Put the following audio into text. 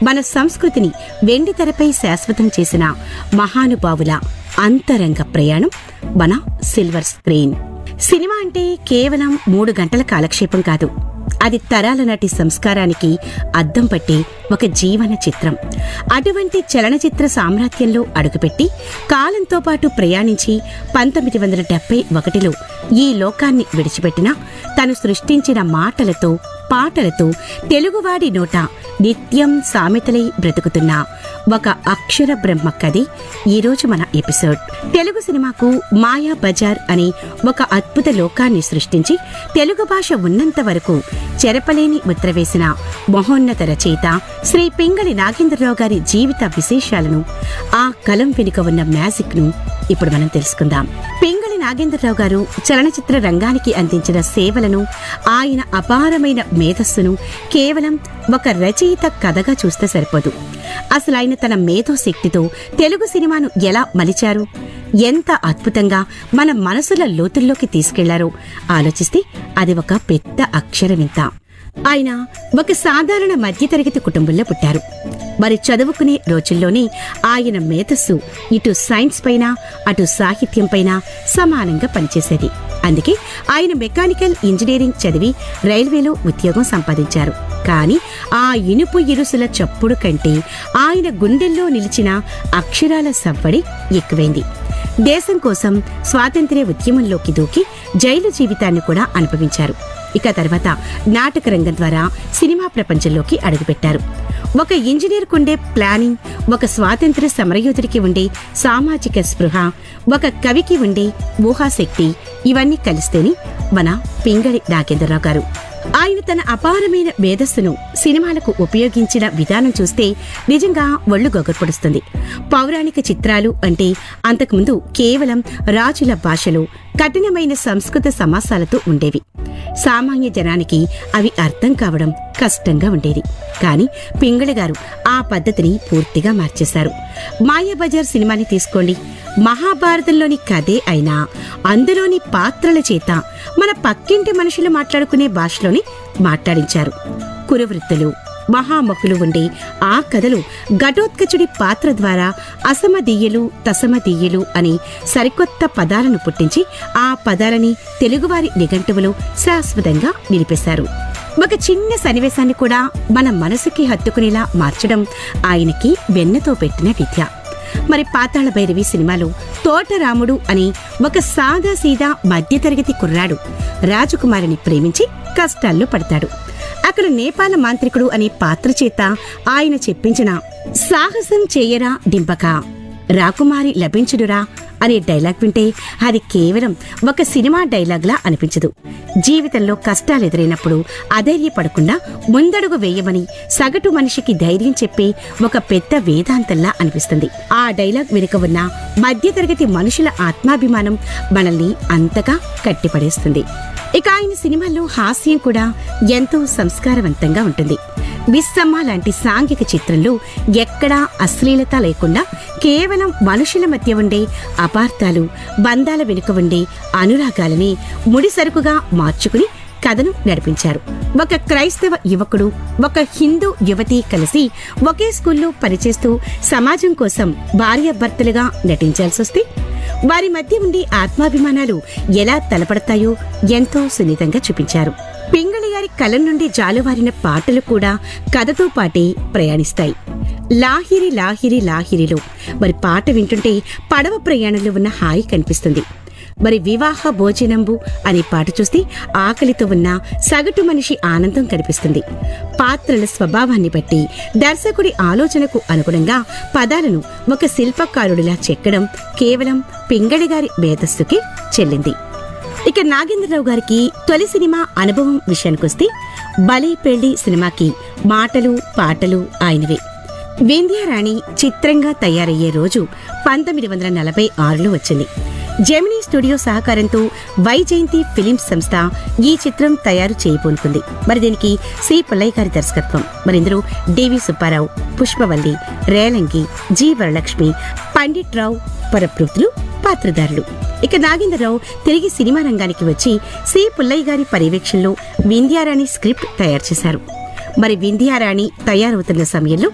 మన సంస్కృతిని వెండి తెరపై శాశ్వతం చేసిన మహానుభావుల అంతరంగ ప్రయాణం మన సిల్వర్ స్క్రీన్ సినిమా అంటే కేవలం మూడు గంటల కాలక్షేపం కాదు అది తరాల నాటి సంస్కారానికి అద్దం పట్టి ఒక జీవన చిత్రం అటువంటి చలనచిత్ర సామ్రాజ్యంలో అడుగుపెట్టి కాలంతో పాటు ప్రయాణించి పంతొమ్మిది వందల డెబ్బై ఒకటిలో ఈ లోకాన్ని విడిచిపెట్టిన తను సృష్టించిన మాటలతో పాటలతో తెలుగువాడి నోట నిత్యం సామెతలై బ్రతుకుతున్న ఒక అక్షర బ్రహ్మ కథే ఈరోజు మన ఎపిసోడ్ తెలుగు సినిమాకు మాయా బజార్ అనే ఒక అద్భుత లోకాన్ని సృష్టించి తెలుగు భాష ఉన్నంత వరకు చెరపలేని ముద్ర వేసిన మహోన్నత రచయిత శ్రీ పింగళి నాగేంద్రరావు గారి జీవిత విశేషాలను ఆ కలం వెనుక ఉన్న మ్యాజిక్ ను ఇప్పుడు మనం తెలుసుకుందాం పింగళి నాగేంద్రరావు గారు చలనచిత్ర రంగానికి అందించిన సేవలను ఆయన అపారమైన మేధస్సును కేవలం ఒక రచయిత కథగా చూస్తే సరిపోదు అసలు ఆయన తన మేధో శక్తితో తెలుగు సినిమాను ఎలా మలిచారు ఎంత అద్భుతంగా మన మనసుల లోతుల్లోకి తీసుకెళ్లారో ఆలోచిస్తే అది ఒక పెద్ద అక్షరమింత ఆయన ఒక సాధారణ మధ్యతరగతి కుటుంబంలో పుట్టారు మరి చదువుకునే రోజుల్లోనే ఆయన మేధస్సు ఇటు సైన్స్ పైన అటు సాహిత్యం పైన సమానంగా పనిచేసేది అందుకే ఆయన మెకానికల్ ఇంజనీరింగ్ చదివి రైల్వేలో ఉద్యోగం సంపాదించారు కానీ ఆ ఇనుపు ఇరుసుల చప్పుడు కంటే ఆయన గుండెల్లో నిలిచిన అక్షరాల సవ్వడి ఎక్కువైంది దేశం కోసం స్వాతంత్ర్య ఉద్యమంలోకి దూకి జైలు జీవితాన్ని కూడా అనుభవించారు ఇక తర్వాత నాటక రంగం ద్వారా సినిమా ప్రపంచంలోకి అడుగుపెట్టారు ఒక ఇంజనీర్ కుండే ప్లానింగ్ ఒక స్వాతంత్ర్య సమరయోధుడికి ఉండే సామాజిక స్పృహ ఒక కవికి ఉండే ఊహాశక్తి ఇవన్నీ కలిస్తేనే మన పింగళి నాగేంద్రరావు గారు ఆయన తన అపారమైన మేధస్సును సినిమాలకు ఉపయోగించిన విధానం చూస్తే నిజంగా ఒళ్ళు గొగర్పడుస్తుంది పౌరాణిక చిత్రాలు అంటే అంతకుముందు కేవలం రాజుల భాషలో కఠినమైన సంస్కృత సమాసాలతో ఉండేవి సామాన్య జనానికి అవి అర్థం కావడం కష్టంగా ఉండేది కానీ పింగళ గారు ఆ పద్ధతిని పూర్తిగా మార్చేశారు మాయాబజార్ సినిమాని తీసుకోండి మహాభారతంలోని కథే అయినా అందులోని పాత్రల చేత మన పక్కింటి మనుషులు మాట్లాడుకునే భాషలోని మాట్లాడించారు కురువృత్తులు మహామహులు ఉండే ఆ కథలు ఘటోత్కచుడి పాత్ర ద్వారా అసమదీయలు తసమదీయలు అని సరికొత్త పదాలను పుట్టించి ఆ పదాలని తెలుగువారి నిఘంటువులో శాశ్వతంగా నిలిపేశారు ఒక చిన్న సన్నివేశాన్ని కూడా మన మనసుకి హత్తుకునేలా మార్చడం ఆయనకి వెన్నతో పెట్టిన విద్య మరి పాతాళ భైరవి సినిమాలో తోటరాముడు అని ఒక సాదా సీదా మధ్యతరగతి కుర్రాడు రాజకుమారిని ప్రేమించి కష్టాల్లో పడతాడు అక్కడ నేపాల మాంత్రికుడు అనే పాత్ర చేత ఆయన చెప్పించిన సాహసం చేయరా డింపక రాకుమారి లభించుడురా అనే డైలాగ్ వింటే అది కేవలం ఒక సినిమా డైలాగ్లా అనిపించదు జీవితంలో కష్టాలు ఎదురైనప్పుడు అధైర్యపడకుండా ముందడుగు వేయమని సగటు మనిషికి ధైర్యం చెప్పే ఒక పెద్ద వేదాంతంలా అనిపిస్తుంది ఆ డైలాగ్ వెనుక ఉన్న మధ్యతరగతి మనుషుల ఆత్మాభిమానం మనల్ని అంతగా కట్టిపడేస్తుంది ఇక ఆయన సినిమాల్లో హాస్యం కూడా ఎంతో సంస్కారవంతంగా ఉంటుంది విస్సమ్మ లాంటి సాంఘిక చిత్రంలో ఎక్కడా అశ్లీలత లేకుండా కేవలం మనుషుల మధ్య ఉండే అపార్థాలు బంధాల వెనుక ఉండే అనురాగాలని ముడిసరుకుగా మార్చుకుని కథను నడిపించారు ఒక క్రైస్తవ యువకుడు ఒక హిందూ యువతి కలిసి ఒకే స్కూల్లో పనిచేస్తూ సమాజం కోసం భార్యాభర్తలుగా నటించాల్సొస్తే వారి మధ్య ఉండే ఆత్మాభిమానాలు ఎలా తలపడతాయో ఎంతో సున్నితంగా చూపించారు పింగళి గారి కలం నుండి జాలువారిన పాటలు కూడా కథతో పాటే ప్రయాణిస్తాయి లాహిరి లాహిరి లాహిరిలో మరి పాట వింటుంటే పడవ ప్రయాణంలో ఉన్న హాయి కనిపిస్తుంది మరి వివాహ భోజనంబు అనే పాట చూస్తే ఆకలితో ఉన్న సగటు మనిషి ఆనందం కనిపిస్తుంది పాత్రల స్వభావాన్ని బట్టి దర్శకుడి ఆలోచనకు అనుగుణంగా పదాలను ఒక శిల్పకారుడిలా చెక్కడం కేవలం పింగళి గారి మేధస్సుకి చెల్లింది ఇక నాగేంద్రరావు గారికి తొలి సినిమా అనుభవం విషయానికొస్తే బలే పెళ్లి సినిమాకి మాటలు పాటలు ఆయనవే వింధ్యారాణి చిత్రంగా తయారయ్యే రోజు పంతొమ్మిది వందల నలభై ఆరులో వచ్చింది జెమినీ స్టూడియో సహకారంతో వైజయంతి ఫిలిమ్స్ సంస్థ ఈ చిత్రం తయారు చేయబోనుకుంది మరి దీనికి సి పుల్లయ్య గారి దర్శకత్వం మరి ఇందులో డివి సుబ్బారావు పుష్పవల్లి రేలంగి జి వరలక్ష్మి పండిట్ రావు పరప్రవృత్తులు పాత్రధారులు ఇక నాగేంద్రరావు తిరిగి సినిమా రంగానికి వచ్చి సి పుల్లయ్య గారి పర్యవేక్షణలో వింధ్యారాణి స్క్రిప్ట్ తయారు చేశారు మరి వింధ్యారాణి తయారవుతున్న సమయంలో